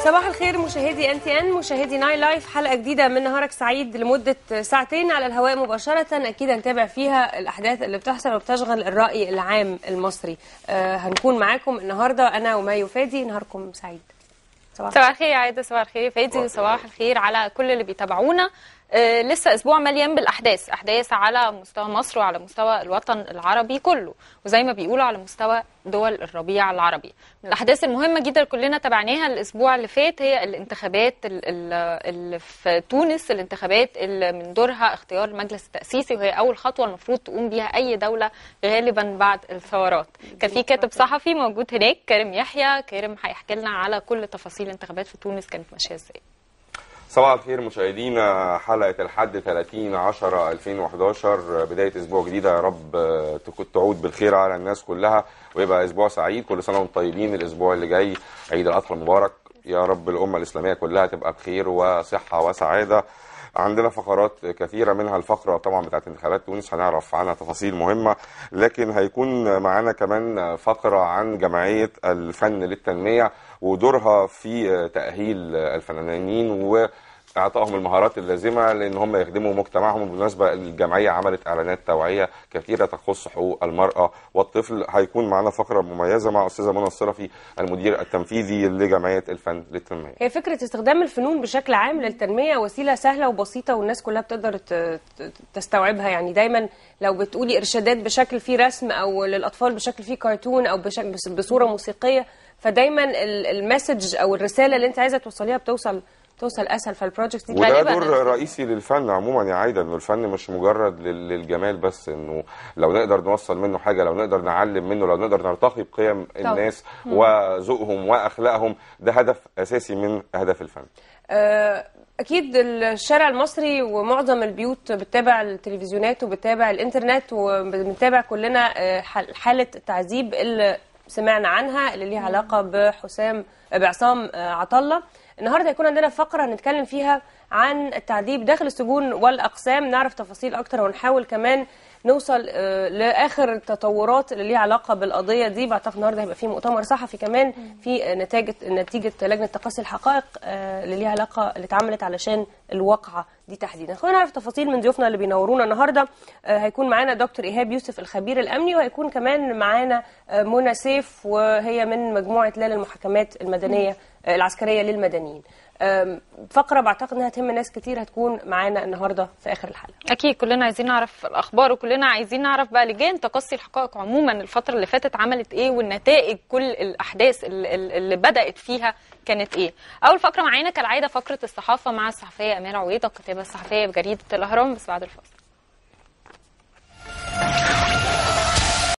صباح الخير مشاهدي ان تي ان مشاهدي ناين لايف حلقه جديده من نهارك سعيد لمده ساعتين على الهواء مباشره اكيد هنتابع فيها الاحداث اللي بتحصل وبتشغل الراي العام المصري آه هنكون معاكم النهارده انا ومايو فادي نهاركم سعيد صباح صباح الخير يا عايده صباح الخير يا فادي صباح الخير على كل اللي بيتابعونا آه لسه اسبوع مليان بالاحداث احداث على مستوى مصر وعلى مستوى الوطن العربي كله وزي ما بيقولوا على مستوى دول الربيع العربي من الاحداث المهمه جدا كلنا تابعناها الاسبوع اللي فات هي الانتخابات اللي في تونس الانتخابات اللي من دورها اختيار المجلس التاسيسي وهي اول خطوه المفروض تقوم بيها اي دوله غالبا بعد الثورات كان في كاتب صحفي موجود هناك كريم يحيى كريم هيحكي لنا على كل تفاصيل الانتخابات في تونس كانت ماشيه ازاي صباح الخير مشاهدينا حلقة الحد 30 10 2011 بداية أسبوع جديدة يا رب تعود بالخير على الناس كلها ويبقى أسبوع سعيد كل سنة وانتم طيبين الأسبوع اللي جاي عيد الأضحى المبارك يا رب الأمة الإسلامية كلها تبقى بخير وصحة وسعادة عندنا فقرات كثيره منها الفقره طبعا بتاعت انتخابات تونس هنعرف عنها تفاصيل مهمه لكن هيكون معانا كمان فقره عن جمعيه الفن للتنميه ودورها في تاهيل الفنانين و اعطائهم المهارات اللازمه لان هم يخدموا مجتمعهم بالمناسبه الجمعيه عملت اعلانات توعيه كثيره تخص حقوق المراه والطفل هيكون معنا فقره مميزه مع استاذه منى الصرفي المدير التنفيذي لجمعيه الفن للتنميه. هي فكره استخدام الفنون بشكل عام للتنميه وسيله سهله وبسيطه والناس كلها بتقدر تستوعبها يعني دايما لو بتقولي ارشادات بشكل فيه رسم او للاطفال بشكل فيه كرتون او بشكل بصوره موسيقيه فدايما المسج او الرساله اللي انت عايزه توصليها بتوصل توصل اسهل فالبروجكت دي وده دور رئيسي للفن عموما يا عايده انه الفن مش مجرد للجمال بس انه لو نقدر نوصل منه حاجه لو نقدر نعلم منه لو نقدر نرتقي بقيم طبعا. الناس وذوقهم واخلاقهم ده هدف اساسي من اهداف الفن أه اكيد الشارع المصري ومعظم البيوت بتتابع التلفزيونات وبتتابع الانترنت وبنتابع كلنا حاله التعذيب اللي سمعنا عنها اللي ليها علاقه بحسام بعصام عطله النهارده هيكون عندنا فقره هنتكلم فيها عن التعذيب داخل السجون والاقسام نعرف تفاصيل اكتر ونحاول كمان نوصل لاخر التطورات اللي ليها علاقه بالقضيه دي بعتقد النهارده هيبقى في مؤتمر صحفي كمان في نتيجه نتيجه لجنه تقصي الحقائق اللي ليها علاقه اللي اتعملت علشان الواقعه دي تحديدا خلينا نعرف تفاصيل من ضيوفنا اللي بينورونا النهارده هيكون معانا دكتور ايهاب يوسف الخبير الامني وهيكون كمان معانا منى سيف وهي من مجموعه لال المحاكمات المدنيه العسكريه للمدنيين فقره بعتقد انها تهم ناس كتير هتكون معانا النهارده في اخر الحلقه اكيد كلنا عايزين نعرف الاخبار وكلنا عايزين نعرف بقى لجان تقصي الحقائق عموما الفتره اللي فاتت عملت ايه والنتائج كل الاحداث اللي, اللي بدات فيها كانت ايه اول فقره معانا كالعاده فقره الصحافه مع الصحفيه اميره عويضه الكاتبه الصحفيه بجريده الاهرام بس بعد الفاصل